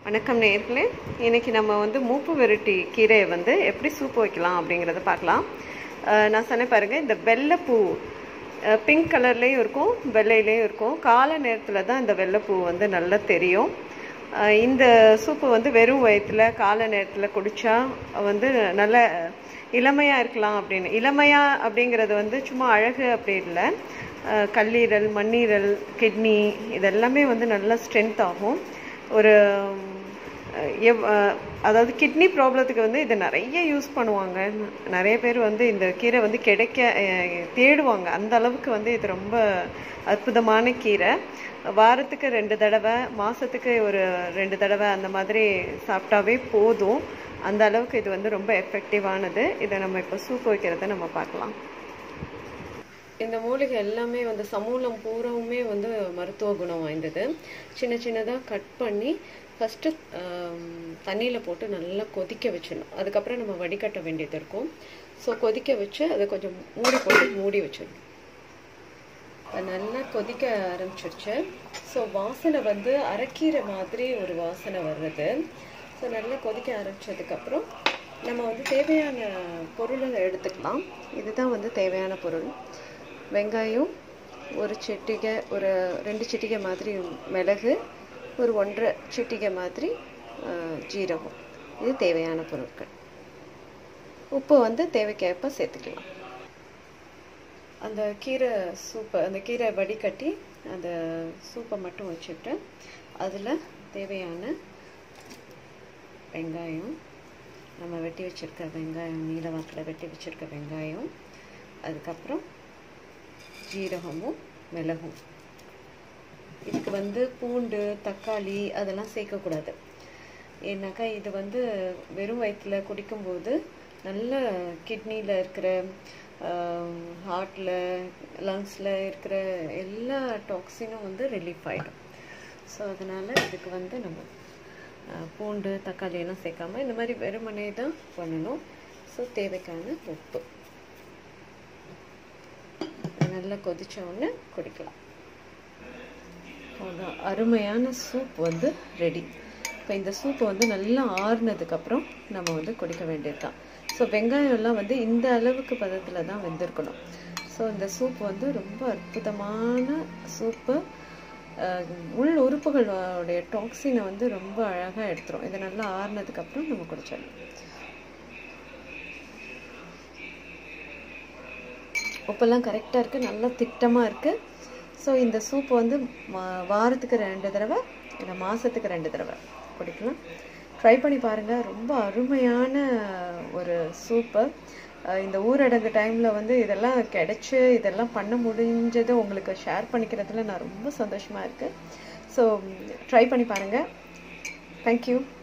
வணக்கம் நேயர்களே இன்னைக்கு நம்ம வந்து மூப்பு வெரைட்டி கீரையை வந்து எப்படி சூப் வைக்கலாம் அப்படிங்கிறத பார்க்கலாம் அஹ் நான் சொன்னேன் பாருங்கள் இந்த வெள்ளைப்பூ பிங்க் கலர்லேயும் இருக்கும் வெள்ளையிலையும் இருக்கும் காலை நேரத்தில் தான் இந்த வெள்ளைப்பூ வந்து நல்லா தெரியும் அஹ் இந்த சூப்பு வந்து வெறும் வயிற்றில் காலை நேரத்தில் குடித்தா வந்து நல்ல இளமையாக இருக்கலாம் அப்படின்னு இளமையா அப்படிங்கிறது வந்து சும்மா அழகு அப்படி இல்லை அஹ் கல்லீரல் மண்ணீரல் கிட்னி இதெல்லாமே வந்து நல்லா ஸ்ட்ரென்த் ஆகும் ஒரு அஹ், எவ் அஹ், அதாவது கிட்னி ப்ராப்ளத்துக்கு வந்து இதை நிறைய யூஸ் பண்ணுவாங்க நிறைய பேர் வந்து இந்த கீரை வந்து கிடைக்க அஹ், தேடுவாங்க அந்த அளவுக்கு வந்து இது ரொம்ப அற்புதமான கீரை வாரத்துக்கு ரெண்டு தடவை மாதத்துக்கு ஒரு ரெண்டு தடவை அந்த மாதிரி சாப்பிட்டாவே போதும் அந்த அளவுக்கு இது வந்து ரொம்ப எஃபெக்டிவானது இதை நம்ம இப்போ சூப் வைக்கிறத நம்ம பார்க்கலாம் இந்த மூலிகை எல்லாமே வந்து சமூலம் பூராவுமே வந்து மருத்துவ குணம் வாய்ந்தது சின்ன சின்னதாக கட் பண்ணி ஃபஸ்ட்டு தண்ணியில் போட்டு நல்லா கொதிக்க வச்சிடணும் அதுக்கப்புறம் நம்ம வடிகட்ட வேண்டியது இருக்கும் ஸோ கொதிக்க வச்சு அதை கொஞ்சம் மூடி போட்டு மூடி வச்சிடணும் அது நல்லா கொதிக்க ஆரம்பிச்சிருச்சு ஸோ வாசனை வந்து அரைக்கீரை மாதிரி ஒரு வாசனை வர்றது ஸோ நல்லா கொதிக்க ஆரம்பிச்சதுக்கப்புறம் நம்ம வந்து தேவையான பொருளை எடுத்துக்கலாம் இதுதான் வந்து தேவையான பொருள் வெங்காயம் ஒரு சிட்டிகை ஒரு ரெண்டு சிட்டிகை மாதிரி மிளகு ஒரு ஒன்றரை சிட்டிகை மாதிரி அஹ், ஜீரகம் இது தேவையான பொருட்கள் உப்பு வந்து தேவைக்கேற்ப சேர்த்துக்கலாம் அந்த கீரை சூப்பை அந்த கீரை வடிகட்டி அந்த சூப்பை மட்டும் வச்சுட்டு அதில் தேவையான வெங்காயம் நம்ம வெட்டி வச்சுருக்க வெங்காயம் நீல வாக்கில் வெட்டி வச்சுருக்க வெங்காயம் அதுக்கப்புறம் ஜீரகமும் மிளகும் இதுக்கு வந்து பூண்டு தக்காளி அதெல்லாம் சேர்க்கக்கூடாது ஏன்னாக்கா இது வந்து வெறும் வயிற்றில் குடிக்கும்போது நல்ல கிட்னியில் இருக்கிற ஹார்ட்டில் லங்ஸில் இருக்கிற எல்லா டாக்ஸினும் வந்து ரிலீஃப் ஆகிடும் ஸோ அதனால் இதுக்கு வந்து நம்ம அஹ், பூண்டு தக்காளி எல்லாம் சேர்க்காம இந்த மாதிரி வெறுமனே தான் பண்ணணும் ஸோ தேவைக்கான உப்பு நல்லா கொதிச்ச உடனே குடிக்கலாம் அவ்வளோதான் அருமையான சூப் வந்து ரெடி இப்போ இந்த சூப்பு வந்து நல்லா ஆறுனதுக்கப்புறம் நம்ம வந்து குடிக்க வேண்டியது தான் ஸோ வெங்காயம்லாம் வந்து இந்த அளவுக்கு பதத்தில் தான் வெந்திருக்கணும் ஸோ இந்த சூப் வந்து ரொம்ப அற்புதமான சூப்பு அஹ், உள் உறுப்புகளுடைய டாக்ஸினை வந்து ரொம்ப அழகாக எடுத்துரும் இது நல்லா ஆறுனதுக்கப்புறம் நம்ம குடிச்சிடலாம் உப்பெல்லாம் கரெக்டாக இருக்குது நல்லா திட்டமாக இருக்குது ஸோ இந்த சூப் வந்து மா- வாரத்துக்கு ரெண்டு தடவை இல்லை மாதத்துக்கு ரெண்டு தடவை குடிக்கலாம் ட்ரை பண்ணி பாருங்கள் ரொம்ப அருமையான ஒரு சூப்பு அஹ் இந்த ஊரடங்கு டைமில் வந்து இதெல்லாம் கிடைச்சு இதெல்லாம் பண்ண முடிஞ்சதை உங்களுக்கு ஷேர் பண்ணிக்கிறதுல நான் ரொம்ப சந்தோஷமாக இருக்கேன் ஸோ ட்ரை பண்ணி பாருங்கள் தேங்க்யூ